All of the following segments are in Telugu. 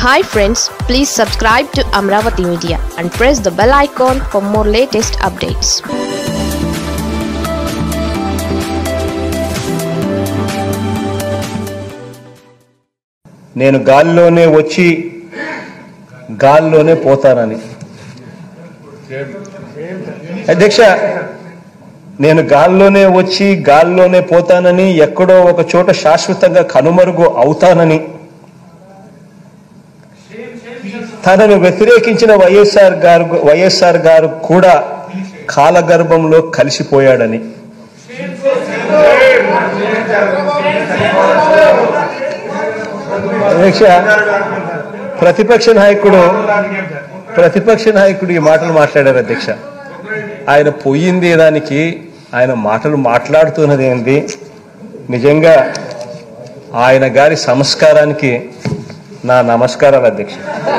hi friends please subscribe to Amaravati media and press the bell icon for more latest updates నేను గాలిలోనే వచ్చి గాలిలోనే పోతానని అధ్యక్ష నేను గాల్లోనే వచ్చి గాల్లోనే పోతానని ఎక్కడో ఒక చోట శాశ్వతంగా కనుమరుగు అవుతానని తనను వ్యతిరేకించిన వైఎస్ఆర్ గారు వైఎస్ఆర్ గారు కూడా కాలగర్భంలో కలిసిపోయాడని అధ్యక్ష ప్రతిపక్ష నాయకుడు ప్రతిపక్ష నాయకుడు ఈ మాటలు మాట్లాడారు అధ్యక్ష ఆయన పోయింది దానికి ఆయన మాటలు మాట్లాడుతున్నది ఏంది నిజంగా ఆయన గారి సంస్కారానికి నా నమస్కారాలు అధ్యక్ష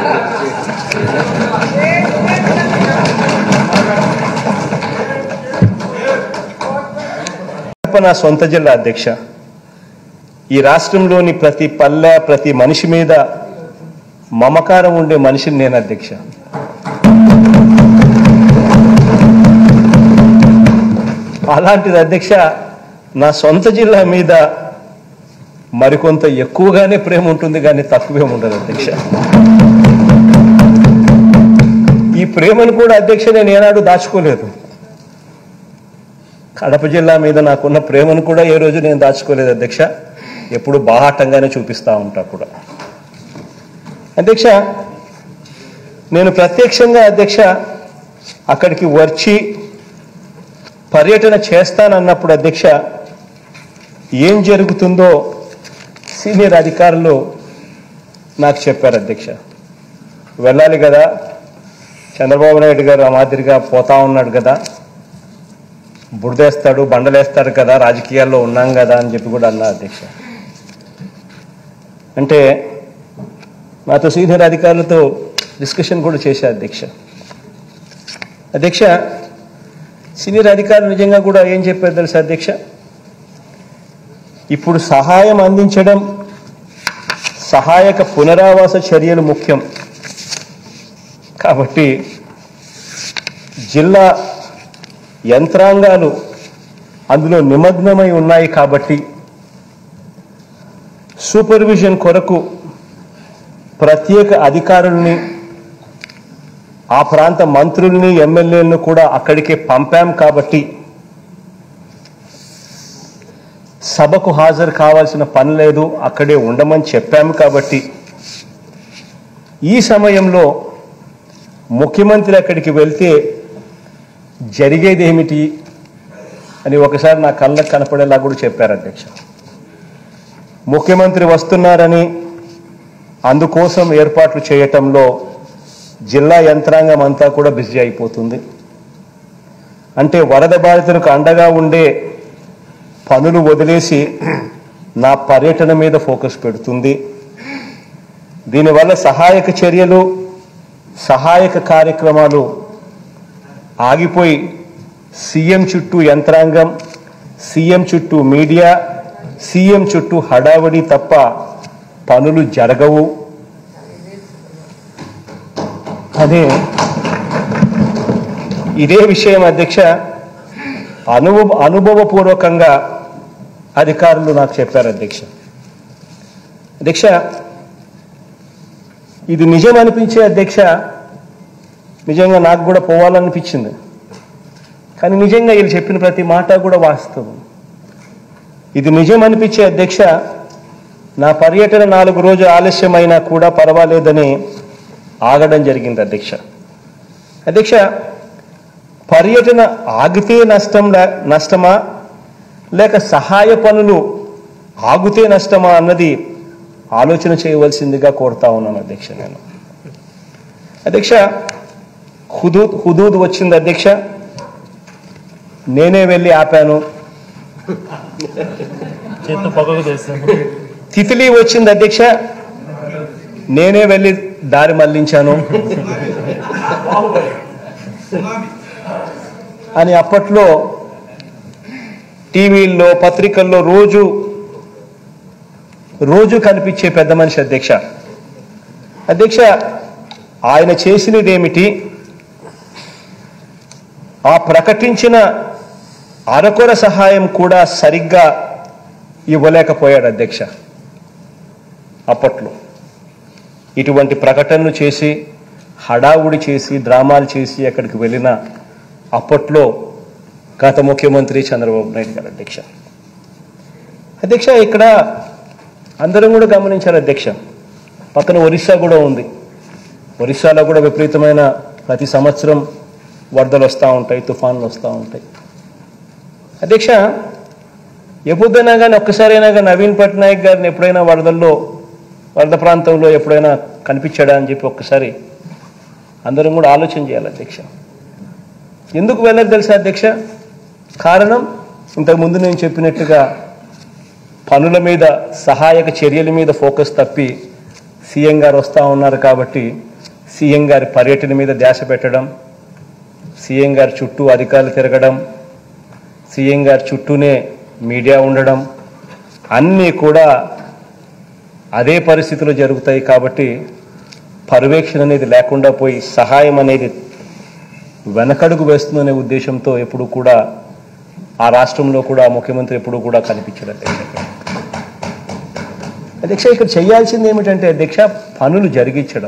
నా సొంత జిల్లా అధ్యక్ష ఈ రాష్ట్రంలోని ప్రతి పల్లె ప్రతి మనిషి మీద మమకారం ఉండే మనిషిని నేను అధ్యక్ష అలాంటిది అధ్యక్ష నా సొంత జిల్లా మీద మరికొంత ఎక్కువగానే ప్రేమ ఉంటుంది కానీ తక్కువే ఉండదు అధ్యక్ష ఈ ప్రేమను కూడా అధ్యక్ష నేను ఏనాడు దాచుకోలేదు కడప జిల్లా మీద నాకున్న ప్రేమను కూడా ఏ రోజు నేను దాచుకోలేదు అధ్యక్ష ఎప్పుడు బాహాటంగానే చూపిస్తూ ఉంటా కూడా అధ్యక్ష నేను ప్రత్యక్షంగా అధ్యక్ష అక్కడికి వచ్చి పర్యటన చేస్తానన్నప్పుడు అధ్యక్ష ఏం జరుగుతుందో సీనియర్ అధికారులు నాకు చెప్పారు అధ్యక్ష వెళ్ళాలి కదా చంద్రబాబు నాయుడు గారు ఆ మాదిరిగా పోతా ఉన్నాడు కదా బురదేస్తాడు బండలేస్తాడు కదా రాజకీయాల్లో ఉన్నాం కదా అని చెప్పి కూడా అన్నా అధ్యక్ష అంటే నాతో సీనియర్ అధికారులతో డిస్కషన్ కూడా చేశా అధ్యక్ష అధ్యక్ష సీనియర్ అధికారులు నిజంగా కూడా ఏం చెప్పారు తెలుసా అధ్యక్ష ఇప్పుడు సహాయం అందించడం సహాయక పునరావాస చర్యలు ముఖ్యం కాబట్టి జిల్లా యంత్రాంగాలు అందులో నిమగ్నమై ఉన్నాయి కాబట్టి సూపర్విజన్ కొరకు ప్రత్యేక అధికారుల్ని ఆ ప్రాంత మంత్రుల్ని ఎమ్మెల్యేలను కూడా అక్కడికే పంపాం కాబట్టి సభకు హాజరు కావాల్సిన పని లేదు అక్కడే ఉండమని చెప్పాము కాబట్టి ఈ సమయంలో ముఖ్యమంత్రి అక్కడికి వెళ్తే జరిగేది ఏమిటి అని ఒకసారి నా కళ్ళకు కనపడేలా కూడా చెప్పారు అధ్యక్ష ముఖ్యమంత్రి వస్తున్నారని అందుకోసం ఏర్పాట్లు చేయటంలో జిల్లా యంత్రాంగం అంతా కూడా బిజీ అయిపోతుంది అంటే వరద బాధితులకు అండగా ఉండే పనులు వదిలేసి నా పర్యటన మీద ఫోకస్ పెడుతుంది దీనివల్ల సహాయక చర్యలు సహాయక కార్యక్రమాలు ఆగిపోయి సీఎం చుట్టూ యంత్రాంగం సీఎం చుట్టూ మీడియా సీఎం చుట్టూ హడావడి తప్ప పనులు జరగవు అదే ఇదే విషయం అధ్యక్ష అనుభవ అనుభవపూర్వకంగా అధికారులు నాకు చెప్పారు అధ్యక్ష అధ్యక్ష ఇది నిజం అనిపించే అధ్యక్ష నిజంగా నాకు కూడా పోవాలనిపించింది కానీ నిజంగా వీళ్ళు చెప్పిన ప్రతి మాట కూడా వాస్తవం ఇది నిజం అనిపించే అధ్యక్ష నా పర్యటన నాలుగు రోజు ఆలస్యమైనా కూడా పర్వాలేదని ఆగడం జరిగింది అధ్యక్ష అధ్యక్ష పర్యటన ఆగితే నష్టం లే- నష్టమా లేక సహాయ పనులు ఆగితే నష్టమా అన్నది ఆలోచన చేయవలసిందిగా కోరుతా ఉన్నాను అధ్యక్ష నేను అధ్యక్ష హుదూద్ హుదూద్ వచ్చింది అధ్యక్ష నేనే వెళ్ళి ఆపాను చేత్తో పక్కకు తెస్తాను తితిలి వచ్చింది అధ్యక్ష నేనే వెళ్ళి దారి మళ్లించాను అని అప్పట్లో టీవీల్లో పత్రికల్లో రోజు రోజు కనిపించే పెద్ద మనిషి అధ్యక్ష అధ్యక్ష ఆయన చేసినదేమిటి ఆ ప్రకటించిన అరకొర సహాయం కూడా సరిగ్గా ఇవ్వలేకపోయాడు అధ్యక్ష అప్పట్లో ఇటువంటి ప్రకటనలు చేసి హడావుడి చేసి డ్రామాలు చేసి అక్కడికి వెళ్ళిన అప్పట్లో గత ముఖ్యమంత్రి చంద్రబాబు నాయుడు గారు అధ్యక్ష అధ్యక్ష ఇక్కడ అందరం కూడా గమనించారు అధ్యక్ష పక్కన ఒరిస్సా కూడా ఉంది ఒరిస్సాలో కూడా విపరీతమైన ప్రతి సంవత్సరం వరదలు వస్తూ ఉంటాయి తుఫాన్లు వస్తూ ఉంటాయి అధ్యక్ష ఎప్పుడైనా కానీ ఒక్కసారైనా కానీ నవీన్ పట్నాయక్ గారిని ఎప్పుడైనా వరదల్లో వరద ప్రాంతంలో ఎప్పుడైనా కనిపించాడా అని చెప్పి ఒక్కసారి అందరం కూడా ఆలోచన చేయాలి అధ్యక్ష ఎందుకు వెళ్ళదు తెలుసా అధ్యక్ష కారణం ఇంతకుముందు నేను చెప్పినట్టుగా పనుల మీద సహాయక చర్యల మీద ఫోకస్ తప్పి సీఎం గారు వస్తూ ఉన్నారు కాబట్టి సీఎం గారి పర్యటన మీద ధ్యాస పెట్టడం సీఎం గారి చుట్టూ అధికారులు తిరగడం సీఎం గారి చుట్టూనే మీడియా ఉండడం అన్నీ కూడా అదే పరిస్థితులు జరుగుతాయి కాబట్టి పర్యవేక్షణ అనేది లేకుండా పోయి సహాయం అనేది వెనకడుగు వేస్తుందనే ఉద్దేశంతో ఎప్పుడు కూడా ఆ రాష్ట్రంలో కూడా ముఖ్యమంత్రి ఎప్పుడు కూడా కనిపించడం అధ్యక్ష అధ్యక్ష ఇక్కడ చేయాల్సింది ఏమిటంటే అధ్యక్ష పనులు జరిగించడం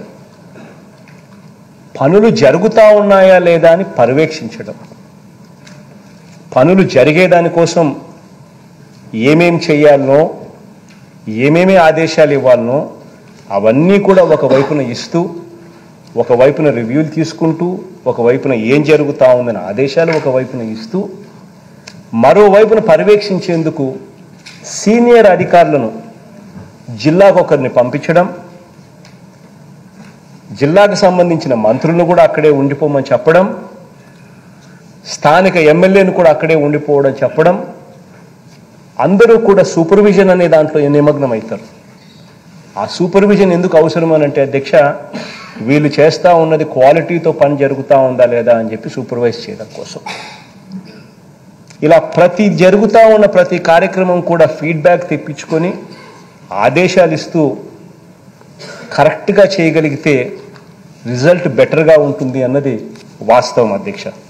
పనులు జరుగుతూ ఉన్నాయా లేదా అని పర్యవేక్షించడం పనులు జరిగేదాని కోసం ఏమేం చేయాలనో ఏమేమి ఆదేశాలు ఇవ్వాలనో అవన్నీ కూడా ఒకవైపున ఇస్తూ ఒకవైపున రివ్యూలు తీసుకుంటూ ఒకవైపున ఏం జరుగుతూ ఉందని ఆదేశాలు ఒకవైపున ఇస్తూ మరోవైపున పర్యవేక్షించేందుకు సీనియర్ అధికారులను జిల్లాకు ఒకరిని పంపించడం జిల్లాకు సంబంధించిన మంత్రులను కూడా అక్కడే ఉండిపోమని చెప్పడం స్థానిక ఎమ్మెల్యేను కూడా అక్కడే ఉండిపోవడం చెప్పడం అందరూ కూడా సూపర్విజన్ అనే దాంట్లో నిమగ్నం అవుతారు ఆ సూపర్విజన్ ఎందుకు అవసరం అని అంటే అధ్యక్ష వీళ్ళు చేస్తూ ఉన్నది క్వాలిటీతో పని జరుగుతూ ఉందా లేదా అని చెప్పి సూపర్వైజ్ చేయడం కోసం ఇలా ప్రతి జరుగుతూ ఉన్న ప్రతి కార్యక్రమం కూడా ఫీడ్బ్యాక్ తెప్పించుకొని ఆదేశాలు ఇస్తూ కరెక్ట్గా చేయగలిగితే రిజల్ట్ బెటర్గా ఉంటుంది అన్నది వాస్తవం అధ్యక్ష